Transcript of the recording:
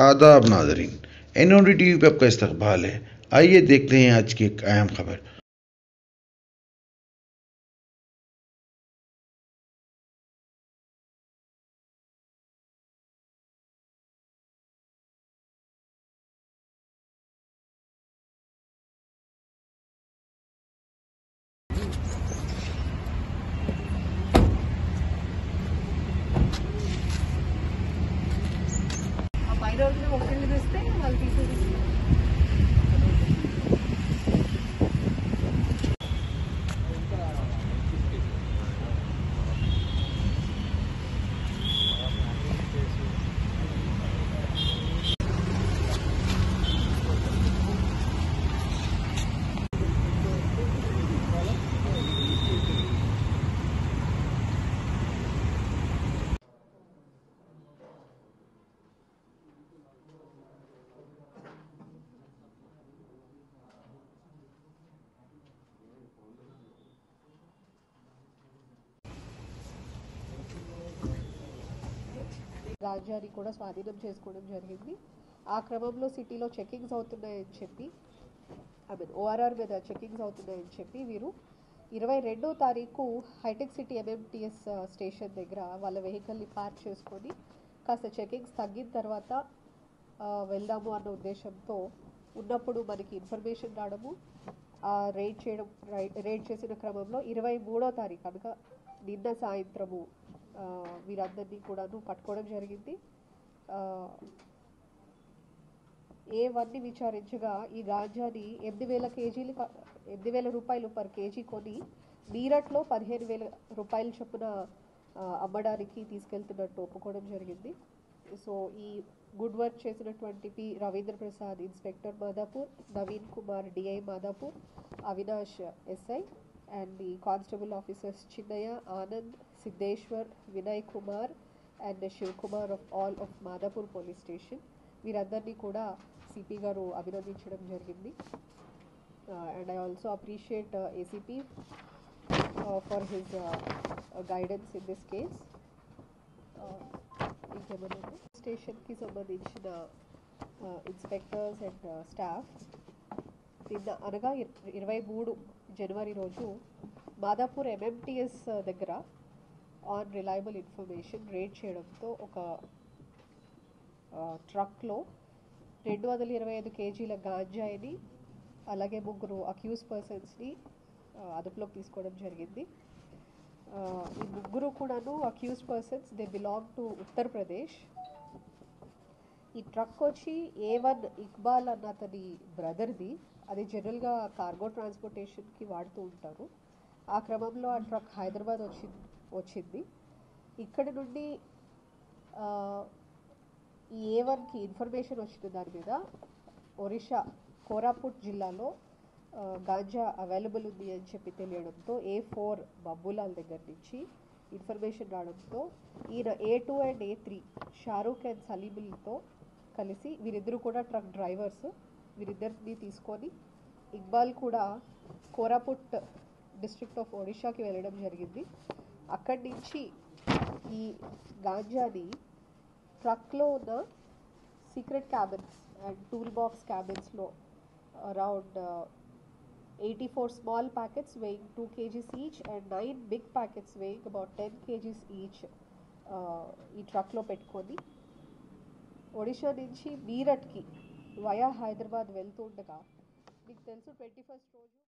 आदाब नाजरीन N T V पर आपका इस्तकबाल है आइए देखते हैं आज की एक अहम खबर ఆ పై రోజున ఒకళ్ళు తెస్తే వాళ్ళు తీసేసి రాజ్యాన్ని కూడా స్వాధీనం చేసుకోవడం జరిగింది ఆ క్రమంలో సిటీలో చెకింగ్స్ అవుతున్నాయని చెప్పి ఐ మీన్ ఓఆర్ఆర్ మీద చెకింగ్స్ అవుతున్నాయని చెప్పి వీరు ఇరవై రెండో తారీఖు హైటెక్ సిటీ ఎంఎంటీఎస్ స్టేషన్ దగ్గర వాళ్ళ వెహికల్ని పార్క్ చేసుకొని కాస్త చెకింగ్స్ తగ్గిన తర్వాత ఆ, వెళ్దాము అన్న ఉద్దేశంతో ఉన్నప్పుడు మనకి ఇన్ఫర్మేషన్ రావడము రేడ్ చేయడం రేడ్ చేసిన క్రమంలో ఇరవై మూడో తారీఖు అనగా నిన్న సాయంత్రము ఆ, వీరందరినీ కూడాను పట్టుకోవడం జరిగింది ఆ, ఏ వన్ని విచారించగా ఈ గాంజాని ఎనిమిది వేల కేజీలు క- ఎనిమిది వేల రూపాయలు పర్ కేజీ కొని మీరట్లో పదిహేను వేల రూపాయల చొప్పున ఆ, అమ్మడానికి తీసుకెళ్తున్నట్టు ఒప్పుకోవడం జరిగింది సో ఈ గుడ్ వర్క్ చేసినటువంటి P Ravindra Prasad inspector Madhapur Naveen Kumar DI Madhapur Avinash SI and the constable officers Chinnaiah Anand Siddheshwar Vinay Kumar and Shiv Kumar of all of Madhapur police station వీరందరినీ కూడా సిపి గారు అభినందించడం జరిగింది and I also appreciate ACP for his guidance in this case ఇంకేమన్నా స్టేషన్కి సంబంధించిన ఇన్స్పెక్టర్స్ అండ్ స్టాఫ్ నిన్న అనగా ఇర- ఇరవై మూడు జనవరి రోజు మాదాపూర్ ఎంఎంటీఎస్ దగ్గర ఆన్ రిలయబుల్ ఇన్ఫర్మేషన్ రేడ్ చేయడంతో ఒక ఆ, ట్రక్లో రెండు వందల ఇరవై ఐదు కేజీల గాంజాయిని అలాగే ముగ్గురు అక్యూజ్ పర్సన్స్ని ఆ, అదుపులోకి తీసుకోవడం జరిగింది ఆ, ఈ ముగ్గురు కూడాను accused persons they belong to Uttar Pradesh ఈ ట్రక్ వచ్చి ఏ వన్ ఇక్బాల్ అన్న అతని బ్రదర్ది అది జనరల్గా కార్గో ట్రాన్స్పోర్టేషన్కి వాడుతూ ఉంటారు ఆ క్రమంలో ఆ ట్రక్ హైదరాబాద్ వచ్చి వచ్చింది ఇక్కడి నుండి ఆ, ఈ ఏ వన్కి ఇన్ఫర్మేషన్ వచ్చిన దాని మీద ఒరిస్సా కోరాపుట్ జిల్లాలో ఆ, గాంజా అవైలబుల్ ఉంది అని చెప్పి తెలియడంతో ఏ ఫోర్ బబ్బులాల్ దగ్గర నుంచి ఇన్ఫర్మేషన్ రావడంతో ఈయన A two and A three Shahrukh and సలీములతో కలిసి వీరిద్దరూ కూడా ట్రక్ డ్రైవర్స్ వీరిద్దరిని తీసుకొని ఇక్బాల్ కూడా కోరాపుట్ డిస్ట్రిక్ట్ ఆఫ్ ఒడిషాకి వెళ్ళడం జరిగింది అక్కడి నుంచి ఈ గాంజాని ట్రక్లో ఉన్న secret cabins and tool box క్యాబిన్స్లో around eighty four small packets weighing two KGs each and nine big packets weighing about ten KGs each ఈ ట్రక్లో పెట్టుకొని ఒడిషా నుంచి మీరట్కి వయా హైదరాబాద్ వెళ్తుండగా మీకు తెలుసు ట్వంటీ ఫస్ట్ రోజు